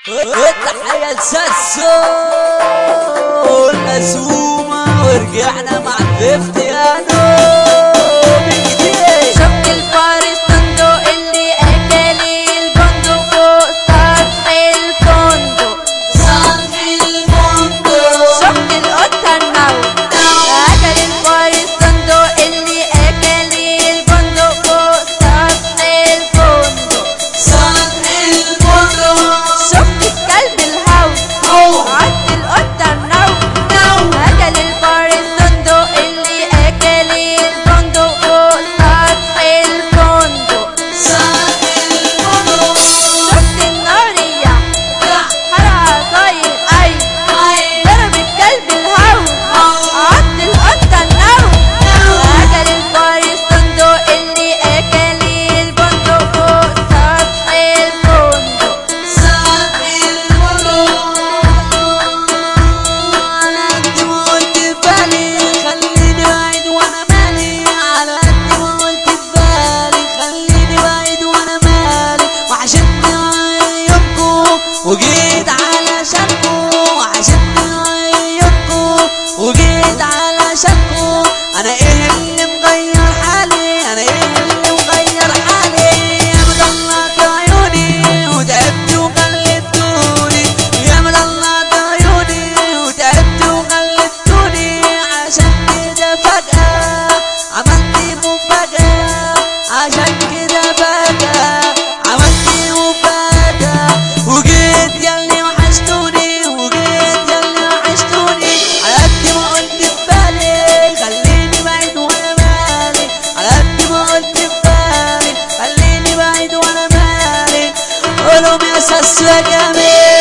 التحية لساسو المسومة ورجعنا مع فيفتيانو من جديد شفت الفارس صندوق اللي اكل البندق فوق سطح الفندق سطح الفندق شفت القطة النوم اكل الفارس صندوق اللي اكل البندق فوق سطح الفندق سطح الفندق شفت الكلب الهوس عد القطة النوم اكل الفارس صندوق اللي اكل البندق فوق سطح الفندق سطح الفندق شفت النارية حرقة طاير أي ضرب الكلب الهو عض القطة النو أكل الفارس صندوق اللي أكل البندق فوق سطح الفندق سطح الفندق على قد ما قلت ببالي خليني بعيد وانا مالي على قد ما قلت ببالي خليني بعيد وانا مالي وعشتني عيونكم وجيت علشانكم وعشتني عيونكم وجيت علشانكم انا ايه اللي مغير حالي انا ايه اللي مغير حالي يا مضلات عيوني وتعبت وقلبتوني يا مضلات عيوني وتعبت وقلبتوني عشان كده فجأة عملت مفاجأة عشان كده فجأة عملت مفاجأة وجيت ياللي وحشتوني وجيت ياللي وحشتوني على قد ما قلت ببالي خليني بعيد وانا مالي على قد ما قلت ببالي خليني بعيد وانا مالي قولهم يا ساسو يا جميل